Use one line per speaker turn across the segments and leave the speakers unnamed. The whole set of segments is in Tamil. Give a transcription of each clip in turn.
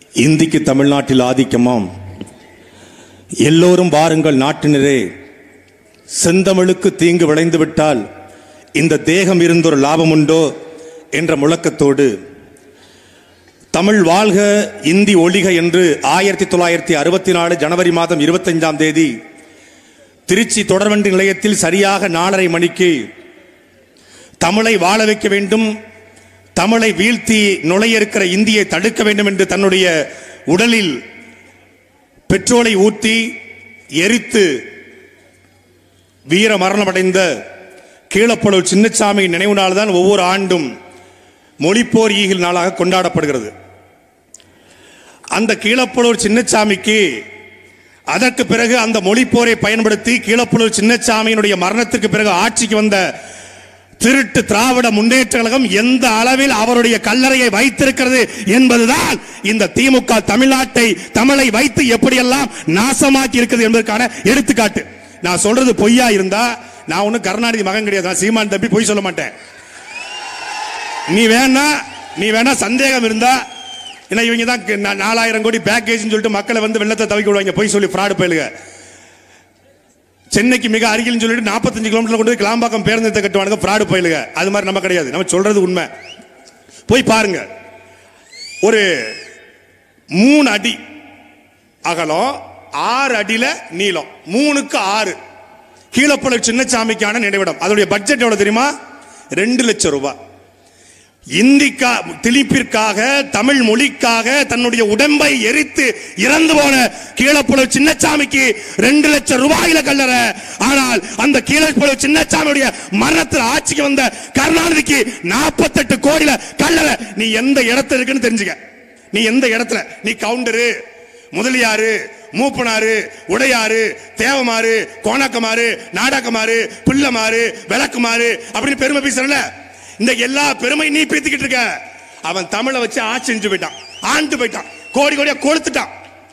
இந்திக்கு தமிழ்நாட்டில் ஆதிக்கமாம் எல்லோரும் வாருங்கள் நாட்டினரே செந்தமிழுக்கு தீங்கு விளைந்து விட்டால் இந்த தேகம் இருந்தொரு லாபம் உண்டோ என்ற முழக்கத்தோடு தமிழ் வாழ்க இந்தி ஒழிக என்று ஆயிரத்தி தொள்ளாயிரத்தி அறுபத்தி நாலு ஜனவரி மாதம் இருபத்தைந்தாம் தேதி திருச்சி தொடர்வண்டி நிலையத்தில் சரியாக நாலரை மணிக்கு தமிழை வாழ வைக்க வேண்டும் தமிழை வீழ்த்தி நுழைய இருக்கிற இந்தியை தடுக்க வேண்டும் என்று தன்னுடைய உடலில் பெட்ரோலை ஊற்றி எரித்து வீர மரணமடைந்த கீழப்பழூர் சின்னசாமி நினைவு நாள் தான் ஒவ்வொரு ஆண்டும் மொழிப்போர் ஈகில் நாளாக கொண்டாடப்படுகிறது அந்த கீழப்பழூர் சின்னசாமிக்கு அதற்கு பிறகு அந்த மொழிப்போரை பயன்படுத்தி கீழப்பழூர் சின்னசாமியினுடைய மரணத்திற்கு பிறகு ஆட்சிக்கு வந்த திருட்டு திராவிட முன்னேற்ற கழகம் எந்த அளவில் அவருடைய கல்லறையை வைத்திருக்கிறது என்பதுதான் இந்த திமுக தமிழ்நாட்டை தமிழை வைத்து எப்படியெல்லாம் நாசமாக்கி இருக்கிறது என்பதற்கான எடுத்துக்காட்டு நான் சொல்றது பொய்யா இருந்தா நான் ஒன்னும் கருணாநிதி மகன் கிடையாது நான் சீமான் தம்பி பொய் சொல்ல மாட்டேன் நீ வேணா நீ வேணா சந்தேகம் இருந்தா ஏன்னா இவங்க தான் க- நா- நாலாயிரம் கோடி பேக்கேஜ்னு சொல்லிட்டு மக்களை வந்து வெள்ளத்தை தவிக்க விடுவாங்க போய் சொல்லி ஃப்ராடு பயிலுங்க சென்னைக்கு மிக அருகில்னு சொல்லிட்டு 45 கிலோமீட்டர் கொண்டு போய் கிளாம்பாக்கம் பேருந்து நிலையத்தை கட்டுவானுங்க ஃப்ராடு பயிலுங்க அது மாதிரி நம்ம கிடையாது நம்ம சொல்றது உண்மை போய் பாருங்க ஒரு மூணு அடி அகலம் ஆறு அடியில நீளம் மூணுக்கு ஆறு கீழப்பழ சின்னசாமிக்கான நினைவிடம் அதோடைய பட்ஜெட் எவ்வளவு தெரியுமா ரெண்டு லட்சம் ரூபாய் இந்திக்கா திணிப்பிற்காக தமிழ் மொழிக்காக தன்னுடைய உடம்பை எரித்து இறந்து போன கீழப்புல சின்னசாமிக்கு ரெண்டு லட்சம் ரூபாயில கல்லற ஆனால் அந்த கீழப்புல சின்னசாமியுடைய மரணத்தில் ஆட்சிக்கு வந்த கருணாநிதிக்கு 48 கோடியில கல்லற நீ எந்த இடத்துல இருக்குன்னு தெரிஞ்சுக்க நீ எந்த இடத்துல நீ கவுண்டரு முதலியாரு மூப்பனாரு உடையாரு தேவமாறு கோணக்கமாறு நாடகமாறு பிள்ளமாறு விளக்குமாறு அப்படின்னு பெருமை பேசுறல இந்த எல்லா பெருமை நீ பேத்திக்கிட்டு இருக்க அவன் தமிழை வச்சு ஆட்சி செஞ்சு போயிட்டான் ஆண்டு போயிட்டான் கோடி கோடியா கொளுத்துட்டான்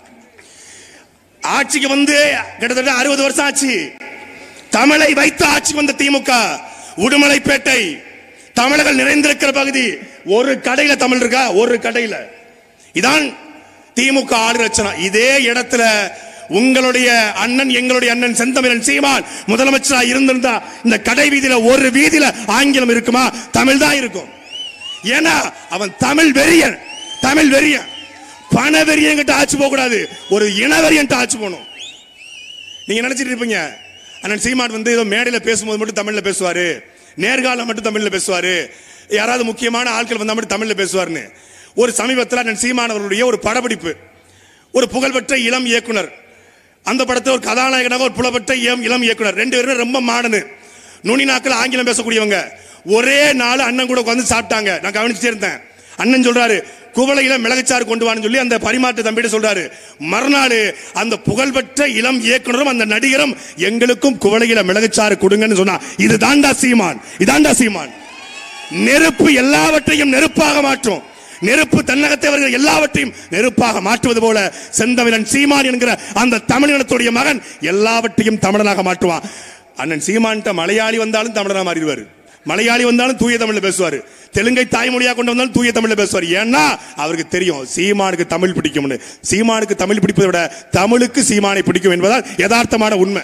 ஆட்சிக்கு வந்து கிட்டத்தட்ட அறுபது வருஷம் ஆச்சு தமிழை வைத்து ஆட்சிக்கு வந்த திமுக உடுமலைப்பேட்டை தமிழர்கள் நிறைந்திருக்கிற பகுதி ஒரு கடையில தமிழ் இருக்கா ஒரு கடையில இதான் திமுக ஆளு லட்சணம் இதே இடத்துல உங்களுடைய அண்ணன் எங்களுடைய அண்ணன் செந்தமிழன் சீமான் முதலமைச்சரா இருந்திருந்தா இந்த கடை வீதியில ஒரு வீதியில ஆங்கிலம் இருக்குமா தமிழ் தான் இருக்கும் ஏன்னா அவன் தமிழ் வெறியன் தமிழ் வெறியன் பண வெறியன் கிட்ட ஆட்சி போக கூடாது ஒரு இனவெறியன் ஆட்சி போகணும் நீங்க நினைச்சிட்டு இருப்பீங்க அண்ணன் சீமான் வந்து ஏதோ மேடையில பேசும்போது மட்டும் தமிழ்ல பேசுவாரு நேர்காலம் மட்டும் தமிழ்ல பேசுவாரு யாராவது முக்கியமான ஆட்கள் வந்தா மட்டும் தமிழ்ல பேசுவாருன்னு ஒரு சமீபத்தில் அண்ணன் சீமான் அவர்களுடைய ஒரு படப்பிடிப்பு ஒரு புகழ்பெற்ற இளம் இயக்குனர் அந்த படத்தில் ஒரு கதாநாயகனாக ஒரு புலப்பெற்ற இளம் இளம் இயக்குனர் ரெண்டு பேரும் ரொம்ப மாடனு நுனி நாட்கள் ஆங்கிலம் பேசக்கூடியவங்க ஒரே நாள் அண்ணன் கூட உட்காந்து சாப்பிட்டாங்க நான் கவனிச்சுட்டே இருந்தேன் அண்ணன் சொல்றாரு குவளையில மிளகுச்சாறு கொண்டு வான்னு சொல்லி அந்த பரிமாற்ற தம்பிட்ட சொல்றாரு மறுநாள் அந்த புகழ்பெற்ற இளம் இயக்குனரும் அந்த நடிகரும் எங்களுக்கும் குவளையில மிளகுச்சாறு கொடுங்கன்னு சொன்னா இது தாண்டா சீமான் இதாண்டா சீமான் நெருப்பு எல்லாவற்றையும் நெருப்பாக மாற்றும் நெருப்பு தன்னகத்தை அவர்கள் எல்லாவற்றையும் நெருப்பாக மாற்றுவது போல செந்தமிழன் சீமான் என்கிற அந்த தமிழினத்துடைய மகன் எல்லாவற்றையும் தமிழனாக மாற்றுவான் அண்ணன் சீமான்ட்ட மலையாளி வந்தாலும் தமிழனா மாறிடுவார் மலையாளி வந்தாலும் தூய தமிழ்ல பேசுவார் தெலுங்கை தாய்மொழியா கொண்டு வந்தாலும் தூய தமிழ்ல பேசுவார் ஏன்னா அவருக்கு தெரியும் சீமானுக்கு தமிழ் பிடிக்கும்னு சீமானுக்கு தமிழ் பிடிப்பதை விட தமிழுக்கு சீமானை பிடிக்கும் என்பதால் யதார்த்தமான உண்மை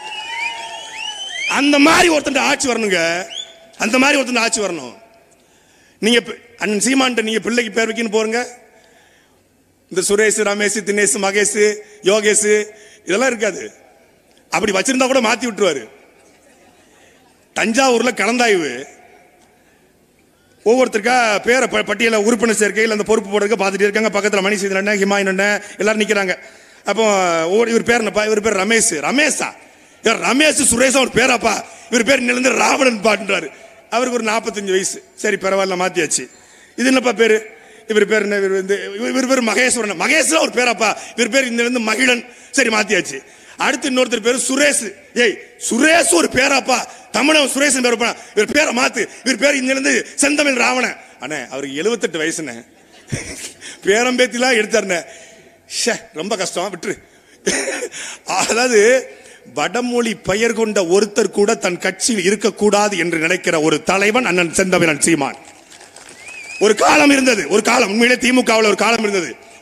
அந்த மாதிரி ஒருத்தன் ஆட்சி வரணுங்க அந்த மாதிரி ஒருத்தன் ஆட்சி வரணும் நீங்க பி- அண்ணன் சீமான்ட்ட நீங்க பிள்ளைக்கு பேர் வைக்கணும் போறங்க இந்த சுரேஷ் ரமேஷ் தினேஷ் மகேஷ் யோகேஷ் இதெல்லாம் இருக்காது அப்படி வச்சிருந்தா கூட மாத்தி விட்டுருவாரு தஞ்சாவூர்ல கலந்தாய்வு ஒவ்வொருத்தருக்கா பேரை ப- பட்டியல உறுப்பினர் சேர்க்கையில் அந்த பொறுப்பு போடுறதுக்கு பார்த்துட்டு இருக்காங்க பக்கத்தில் மணிசீதன் அண்ணன் ஹிமாயின் அண்ணன் எல்லாரும் நிக்கிறாங்க அப்போ ஒவ்வொரு இவர் பேர் என்னப்பா இவர் பேர் ரமேஷ் ரமேஷா இவர் ரமேஷ் சுரேஷா ஒரு பேராப்பா இவர் பேர் நிலந்து ராவணன் பாட்டுன்றாரு அவருக்கு ஒரு நாற்பத்தஞ்சு வயசு சரி பரவாயில்ல மாத்தியாச்சு இது என்னப்பா பேரு இவர் பேர் என்ன இவர் வந்து இவர் பேர் மகேஸ்வரன் மகேஸ்வரன் ஒரு பேராப்பா இவர் பேர் இந்த இருந்து மகிழன் சரி மாத்தியாச்சு அடுத்து இன்னொருத்தர் பேரு சுரேஷ் ஏய் சுரேஷ் ஒரு பேராப்பா தமிழன் சுரேஷ் பேர் வைப்பானா? இவர் பேரை மாத்து இவர் பேர் இந்த இருந்து செந்தமிழ் ராவணன் அண்ணே அவருக்கு 78 வயசுண்ணே பேரம்பேத்திலாம் எடுத்தாருண்ணே ஷே ரொம்ப கஷ்டம் விட்டுரு அதாவது வடமொழி பெயர் கொண்ட ஒருத்தர் கூட தன் கட்சியில் இருக்கக்கூடாது என்று நினைக்கிற ஒரு தலைவன் அண்ணன் செந்தமிழன் சீமான் ஒரு காலம் இருந்தது ஒரு காலம் உண்மையிலே திமுகவில் ஒரு காலம் இருந்தது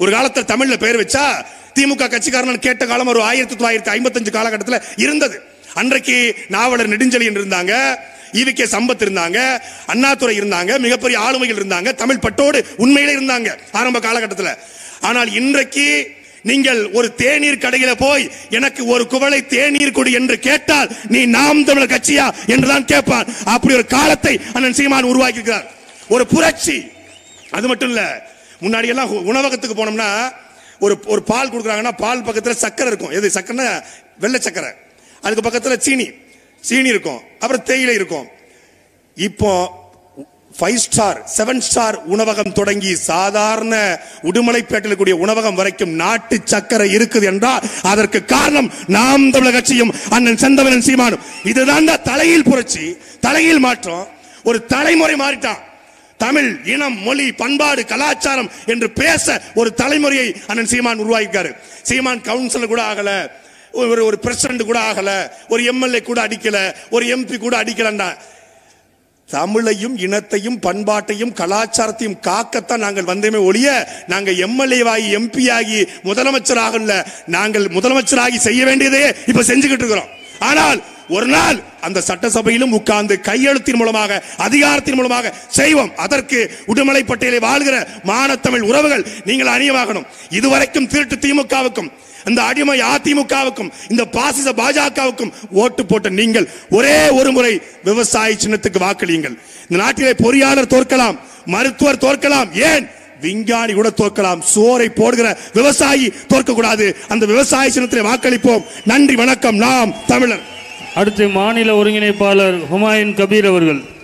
ஒரு காலத்துல தமிழ்ல பேர் வச்சா திமுக கட்சிக்காரன் கேட்ட காலம் ஒரு ஆயிரத்தி தொள்ளாயிரத்தி ஐம்பத்தஞ்சு காலகட்டத்தில் இருந்தது அன்றைக்கு நாவலர் நெடுஞ்செழியன் இருந்தாங்க ஈவி கே சம்பத் இருந்தாங்க அண்ணாதுரை இருந்தாங்க மிகப்பெரிய ஆளுமைகள் இருந்தாங்க தமிழ் பட்டோடு உண்மையிலே இருந்தாங்க ஆரம்ப காலகட்டத்தில் ஆனால் இன்றைக்கு நீங்கள் ஒரு தேநீர் கடையில போய் எனக்கு ஒரு குவளை தேநீர் கொடு என்று கேட்டால் நீ நாம் தமிழர் கட்சியா என்றுதான் கேட்பான் அப்படி ஒரு காலத்தை அண்ணன் சீமான் உருவாக்கி இருக்கிறார் ஒரு புரட்சி அது மட்டும் இல்ல முன்னாடி எல்லாம் உ- உணவகத்துக்கு போனோம்னா ஒரு ஒரு பால் கொடுக்குறாங்கன்னா பால் பக்கத்துல சக்கரை இருக்கும் எது சக்கரை வெள்ளை சக்கரை அதுக்கு பக்கத்துல சீனி சீனி இருக்கும் அப்புறம் தேயிலை இருக்கும் இப்போ ஃபைவ் ஸ்டார் செவன் ஸ்டார் உணவகம் தொடங்கி சாதாரண உடுமலைப்பேட்டில் கூடிய உணவகம் வரைக்கும் நாட்டு சக்கரை இருக்குது என்றால் அதற்கு காரணம் நாம் தமிழக கட்சியும் அண்ணன் செந்தவனன் சீமானும் இதுதான் தலையில் புரட்சி தலையில் மாற்றம் ஒரு தலைமுறை மாறிட்டான் தமிழ் இனம் மொழி பண்பாடு கலாச்சாரம் என்று பேச ஒரு தலைமுறையை அண்ணன் சீமான் உருவாக்கியிருக்காரு சீமான் கவுன்சிலர் கூட ஆகல ஒரு ஒரு பிரசிடண்ட் கூட ஆகல ஒரு எம்எல்ஏ கூட அடிக்கல ஒரு எம்பி கூட அடிக்கலன்னா தமிழையும் இனத்தையும் பண்பாட்டையும் கலாச்சாரத்தையும் காக்கத்தான் நாங்கள் வந்தேமே ஒழிய நாங்கள் எம்எல்ஏவாகி எம்பி ஆகி முதலமைச்சராக இல்ல நாங்கள் முதலமைச்சராகி செய்ய வேண்டியதே இப்ப செஞ்சுக்கிட்டு இருக்கிறோம் ஆனால் ஒரு நாள் அந்த சட்டசபையிலும் உட்கார்ந்து கையெழுத்தின் மூலமாக அதிகாரத்தின் மூலமாக செய்வோம் அதற்கு உடுமலை பட்டியலை வாழ்கிற மானத்தமிழ் உறவுகள் நீங்கள் அணியமாகணும் இதுவரைக்கும் திருட்டு திமுகவுக்கும் இந்த அடிமை அதிமுகவுக்கும் இந்த பாசிச பாஜகவுக்கும் ஓட்டு போட்ட நீங்கள் ஒரே ஒரு முறை விவசாய சின்னத்துக்கு வாக்களியுங்கள் இந்த நாட்டிலே பொறியாளர் தோற்கலாம் மருத்துவர் தோற்கலாம் ஏன் விஞ்ஞானி கூட தோற்கலாம் சோரை போடுகிற விவசாயி தோற்க கூடாது அந்த விவசாய சின்னத்திலே வாக்களிப்போம் நன்றி வணக்கம் நாம் தமிழர்
அடுத்து மாநில ஒருங்கிணைப்பாளர் ஹுமாயூன் கபீர் அவர்கள்